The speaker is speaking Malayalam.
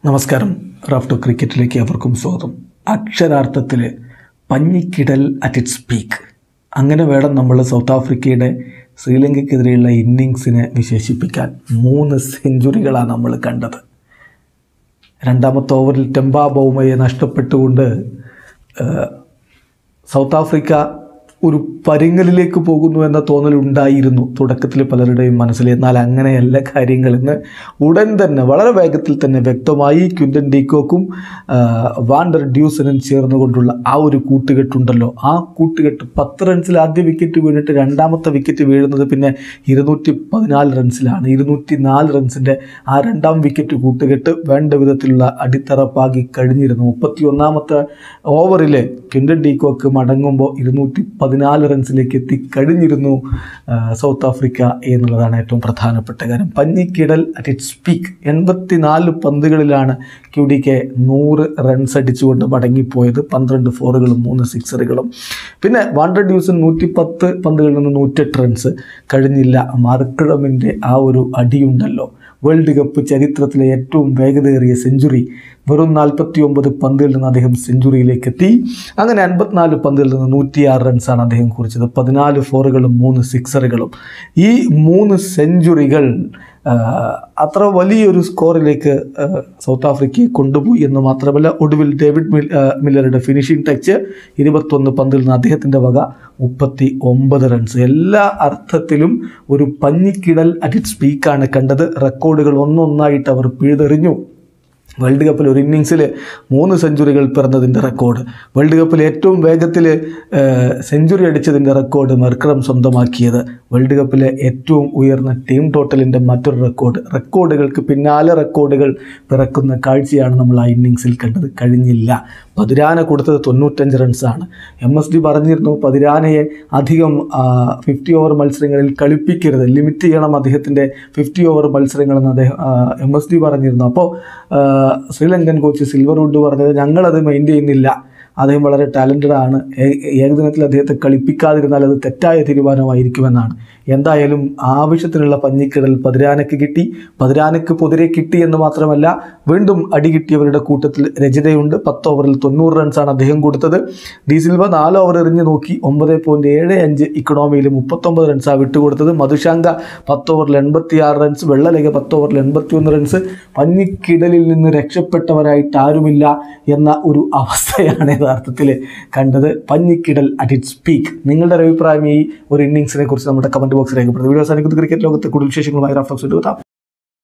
നമസ്കാരം റാഫ്റ്റോ ക്രിക്കറ്റിലേക്ക് അവർക്കും സ്വാഗതം അക്ഷരാർത്ഥത്തിൽ പഞ്ഞിക്കിടൽ അറ്റ് ഇറ്റ്സ് പീക്ക് അങ്ങനെ വേണം നമ്മൾ സൗത്ത് ആഫ്രിക്കയുടെ ശ്രീലങ്കയ്ക്കെതിരെയുള്ള ഇന്നിങ്സിനെ വിശേഷിപ്പിക്കാൻ മൂന്ന് സെഞ്ചുറികളാണ് നമ്മൾ കണ്ടത് രണ്ടാമത്തെ ഓവറിൽ ടെമ്പ ബൗമയെ നഷ്ടപ്പെട്ടുകൊണ്ട് ഏഹ്, സൗത്ത് ആഫ്രിക്ക ഒരു പരുങ്ങലിലേക്ക് പോകുന്നു എന്ന തോന്നലുണ്ടായിരുന്നു തുടക്കത്തിൽ പലരുടെയും മനസ്സിൽ എന്നാൽ അങ്ങനെയല്ല കാര്യങ്ങൾ ഇന്ന് ഉടൻ തന്നെ വളരെ വേഗത്തിൽ തന്നെ വ്യക്തമായി ക്വിൻ്റൻ ഡീക്കോക്കും ആ, വാണ്ടർ ഡ്യൂസനും ചേർന്നുകൊണ്ടുള്ള ആ ഒരു കൂട്ടുകെട്ടുണ്ടല്ലോ ആ കൂട്ടുകെട്ട് പത്ത് റൺസിൽ ആദ്യ വിക്കറ്റ് വീണിട്ട് രണ്ടാമത്തെ വിക്കറ്റ് വീഴുന്നത് പിന്നെ ഇരുന്നൂറ്റി പതിനാല് റൺസിലാണ് ഇരുന്നൂറ്റി നാല് റൺസിൻ്റെ ആ രണ്ടാം വിക്കറ്റ് കൂട്ടുകെട്ട് വേണ്ട വിധത്തിലുള്ള അടിത്തറ പാകി കഴിഞ്ഞിരുന്നു മുപ്പത്തി ഒന്നാമത്തെ ഓവറിൽ ക്വിൻ്റൻ ഡീക്കോക്ക് മടങ്ങുമ്പോൾ ഇരുന്നൂറ്റി പതിനാല് റൺസിലേക്ക് എത്തിക്കഴിഞ്ഞിരുന്നു ആ, സൗത്ത് ആഫ്രിക്ക എന്നുള്ളതാണ് ഏറ്റവും പ്രധാനപ്പെട്ട കാര്യം പഞ്ഞിക്കിടൽ അറ്റ് ഇറ്റ്സ് പീക്ക് എൺപത്തി നാല് പന്തുകളിലാണ് ക്യു ഡി കെ നൂറ് റൺസ് അടിച്ചുകൊണ്ട് മടങ്ങിപ്പോയത് പന്ത്രണ്ട് ഫോറുകളും മൂന്ന് സിക്സറുകളും പിന്നെ വാണ്ടർ ഡ്യൂസൺ നൂറ്റി പത്ത് പന്തുകളിൽ നിന്ന് നൂറ്റെട്ട് റൺസ് കഴിഞ്ഞില്ല മാർക്കിഴമിൻ്റെ ആ ഒരു അടിയുണ്ടല്ലോ വേൾഡ് കപ്പ് ചരിത്രത്തിലെ ഏറ്റവും വേഗതയേറിയ സെഞ്ചുറി വെറും നാൽപ്പത്തി ഒമ്പത് പന്തിൽ നിന്ന് അദ്ദേഹം സെഞ്ചുറിയിലേക്ക് എത്തി അങ്ങനെ അൻപത്തിനാല് പന്തിൽ നിന്ന് നൂറ്റിയാറ് റൺസാണ് അദ്ദേഹം കുറിച്ചത് പതിനാല് ഫോറുകളും മൂന്ന് സിക്സറുകളും ഈ മൂന്ന് സെഞ്ചുറികൾ ആ, അത്ര വലിയൊരു സ്കോറിലേക്ക് ആ, സൗത്ത് ആഫ്രിക്കയെ കൊണ്ടുപോയി എന്ന് മാത്രമല്ല ഒടുവിൽ ഡേവിഡ് മിൽ ആ, മില്ലറുടെ ഫിനിഷിംഗ് ടച്ച് ഇരുപത്തൊന്ന് പന്തിൽ നിന്ന് അദ്ദേഹത്തിൻ്റെ വക മുപ്പത്തി ഒമ്പത് റൺസ് എല്ലാ അർത്ഥത്തിലും ഒരു പഞ്ഞിക്കിടൽ അറ്റ് ഇറ്റ് സ്പീക്കാണ് കണ്ടത് റെക്കോർഡുകൾ ഒന്നൊന്നായിട്ട് അവർ പിഴുതെറിഞ്ഞു വേൾഡ് കപ്പിൽ ഒരു ഇന്നിങ്സിൽ മൂന്ന് സെഞ്ചുറികൾ പിറന്നതിൻ്റെ റെക്കോർഡ് വേൾഡ് കപ്പിൽ ഏറ്റവും വേഗത്തിൽ സെഞ്ചുറി അടിച്ചതിൻ്റെ റെക്കോർഡ് മെർക്രം സ്വന്തമാക്കിയത് വേൾഡ് കപ്പിലെ ഏറ്റവും ഉയർന്ന ടീം ടോട്ടലിൻ്റെ മറ്റൊരു റെക്കോർഡ് റെക്കോർഡുകൾക്ക് പിന്നാലെ റെക്കോർഡുകൾ പിറക്കുന്ന കാഴ്ചയാണ് നമ്മൾ ആ ഇന്നിങ്സിൽ കണ്ടത് കഴിഞ്ഞില്ല പതിരാന കൊടുത്തത് തൊണ്ണൂറ്റഞ്ച് റൺസാണ് എം എസ് ഡി പറഞ്ഞിരുന്നു പതിരാനയെ അധികം ഫിഫ്റ്റി ഓവർ മത്സരങ്ങളിൽ കളിപ്പിക്കരുത് ലിമിറ്റ് ചെയ്യണം അദ്ദേഹത്തിൻ്റെ ഫിഫ്റ്റി ഓവർ മത്സരങ്ങളെന്ന് അദ്ദേഹം എം എസ് ഡി പറഞ്ഞിരുന്നു അപ്പോൾ ശ്രീലങ്കൻ കോച്ച് സിൽവർവുഡ് പറഞ്ഞത് ഞങ്ങളത് മൈൻഡ് ചെയ്യുന്നില്ല അദ്ദേഹം വളരെ ടാലൻറ്റഡ് ആണ് ഏ- ഏകദിനത്തിൽ അദ്ദേഹത്തെ കളിപ്പിക്കാതിരുന്നാൽ അത് തെറ്റായ തീരുമാനമായിരിക്കുമെന്നാണ് എന്തായാലും ആവശ്യത്തിനുള്ള പഞ്ഞിക്കിടൽ പതിരാനക്ക് കിട്ടി പതിരാനക്ക് പൊതിരെ കിട്ടി എന്ന് മാത്രമല്ല വീണ്ടും അടി കിട്ടിയവരുടെ കൂട്ടത്തിൽ രചിതയുണ്ട് പത്ത് ഓവറിൽ തൊണ്ണൂറ് റൺസാണ് അദ്ദേഹം കൊടുത്തത് ഡി സിൽവ നാല് ഓവർ എറിഞ്ഞ് നോക്കി ഒമ്പത് പോയിൻറ്റ് ഏഴ് അഞ്ച് ഇക്കണോമിയിൽ മുപ്പത്തൊമ്പത് റൺസാണ് വിട്ടുകൊടുത്തത് മധുശാങ്ക പത്ത് ഓവറിൽ എൺപത്തി ആറ് റൺസ് വെള്ളലേഖ പത്ത് ഓവറിൽ എൺപത്തി ഒന്ന് റൺസ് പഞ്ഞിക്കിടലിൽ നിന്ന് രക്ഷപ്പെട്ടവരായിട്ട് ആരുമില്ല എന്ന ഒരു അവസ്ഥയാണ് യഥാർത്ഥത്തിൽ കണ്ടത് പഞ്ഞിക്കിടൽ അറ്റ് ഇറ്റ്സ് പീക്ക് നിങ്ങളുടെ ഒരു അഭിപ്രായം ഈ ഒരു ഇന്നിങ്സിനെ കുറിച്ച് നമ്മുടെ കമൻറ്റ് ബോക്സിൽ രേഖപ്പെടുത്തും വീഡിയോ സാധിക്കുന്ന ക്രിക്കറ്റ് ലോകത്തെ കൂടുതൽ വിശേഷങ്ങളുമായി റാഫ്റ്റോക്സ് എടുത്താം